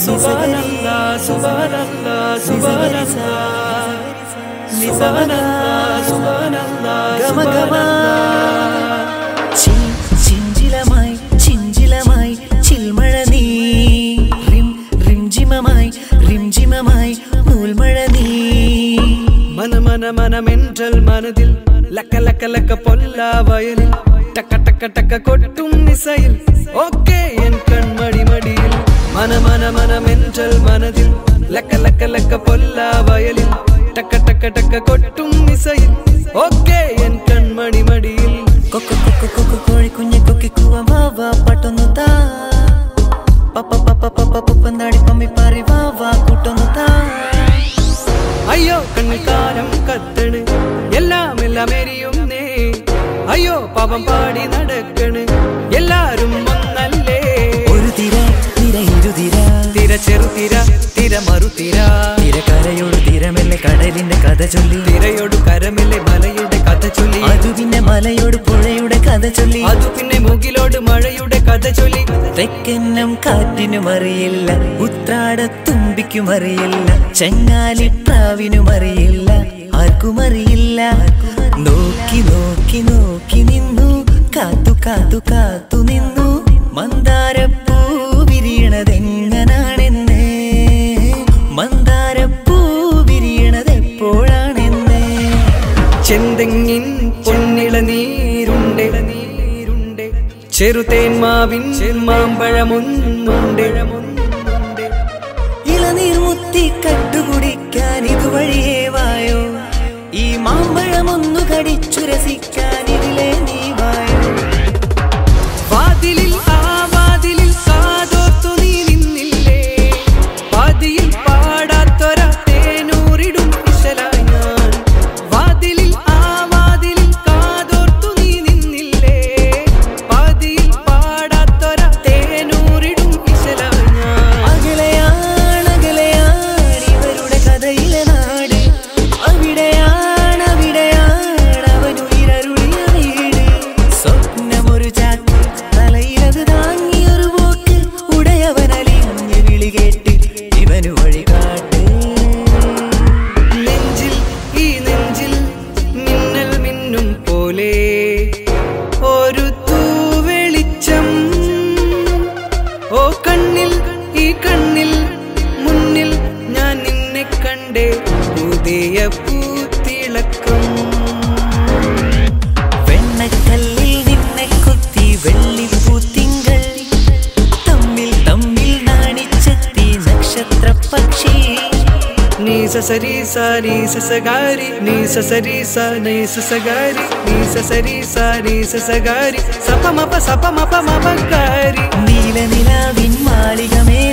സുബാനല്ലാ സുബാനല്ലാ സുബാനല്ലാ സുബാനല്ലാ സുബാനല്ലാ സുബാനല്ലാ ചിൻ- ചിഞ്ചിലമായി ചിഞ്ചിലമായി ചിൽമഴ നീ റിം റിംജിമമായി റിംജിമമായി നൂൽമഴ നീ മന മന മന മെന്റൽ മനതിൽ ലക്ക ലക്ക ലക്ക പൊല്ലാ വയലിൽ ടക്ക ടക്ക ടക്ക കൊട്ടും മിസൈൽ ഓക്കേ എൻ കൺമടി മടിയിൽ മന മന മന മെന്റൽ മനതിൽ ലക്ക ലക്ക ലക്ക പൊല്ലാ വയലിൽ ടക്ക ടക്ക ടക്ക കൊട്ടും മിസൈൽ ഓക്കേ എൻ കൺമടി മടിയിൽ കൊക്ക കൊക്ക കൊക്ക കോഴി കുഞ്ഞെ കൊക്കി കൂവ വാ പട്ടൊന്നു താ പപ്പ പപ്പ പപ്പ പപ്പന്താടി പമ്മി പാറി വാ വാ കൂട്ടൊന്നു താ അയ്യോ കണ്ണിൽ കാലം കത്തണ് എല്ലാം എല്ലാം എരിയുന്നേ അയ്യോ പാപം പാടി നടക്കണ് എല്ലാരും ഒന്നല്ലേ ഒരു തിര തിര ഇരുതിര തിര ചെറുതിര തിര മറുതിര തിര കരയോട് തിരമെല്ലെ കടലിന്റെ കഥ ചൊല്ലി തിരയോട് കരമിലെ മലയുടെ കഥ ചൊല്ലി അതു പിന്നെ മലയോട് പുഴയുടെ കഥ ചൊല്ലി അതു പിന്നെ മുകിലോട് മഴയുടെ കഥ ചൊല്ലി തെക്കെന്നം കാറ്റിനും അറിയില്ല ഉത്രാടത്തുമ്പിക്കും അറിയില്ല ചെങ്ങാലിപ്രാവിനും അറിയില്ല ആർക്കും അറിയില്ല നോക്കി നോക്കി നോക്കി നിന്നു കാത്തു കാത്തു കാത്തു നിന്നു മന്ദാരപ്പൂ വിരിയണതെങ്ങനാണെന്ന് മന്ദാരപ്പൂ വിരിയണതെപ്പോഴാണെന്ന് ചെന്തെങ്ങിൻ പൊന്നിള നീരുണ്ട് നീരുണ്ട് ചെറുതേൻ മാവിൻ മാമ്പഴമൊന്നുണ്ട് ഇളനീർ മുത്തി കട്ടുകുടിക്കാൻ ഇതുവഴിയേ വായോ ഈ മാമ്പഴമൊന്നു കടിച്ചു രസിക്കാൻ ഇതിലെ നീ വായോ വാതിലിൽ ആ വാതിലിൽ കാതോർത്തു നീ നിന്നില്ലേ പാതിയിൽ പാടാത്തൊര തേനൂറിടും ഇശലായി ഞാൻ വാതിലിൽ ആ വാതിലിൽ കാതോർത്തു നീ നിന്നില്ലേ പാതിയിൽ പാടാത്തൊര തേനൂറിടും ഇശലായി ഞാൻ അകലെയാണ് അകലെയാണ് ഇവരുടെ കഥയിലെ നാട് അവിടെയാണ് അവിടെയാണ് അവനുയിരരുളിയ വീട് സ്വപ്നമൊരു ചാക്ക് തലയിലത് താങ്ങിയൊരു പോക്ക് ഉടയവനലിഞ്ഞ് വിളി കേട്ട് ഇവനു വഴികാട്ട് നെഞ്ചിൽ ഈ നെഞ്ചിൽ മിന്നൽ മിന്നും പോലെ ഒരു തൂവെളിച്ചം ഓ കണ്ണിൽ ഈ കണ്ണിൽ മുന്നിൽ ഞാൻ നിന്നെ കണ്ടേ പുതിയ പൂത്തിളക്കം വെണ്ണക്കല്ലിൽ നിന്നെ കുത്തി വെള്ളിപ്പൂത്തിങ്കൾ തമ്മിൽ തമ്മിൽ നാണിച്ചെത്തി നക്ഷത്ര പക്ഷി നീസ സരീസ നീസ സഗാരി നീസ സരീസ നീസ സഗാരി നീസ സരീസ നീസ സഗാരി സപമപ സപമപ മപകാരി നീലനിലാവിൻ മാളികമേ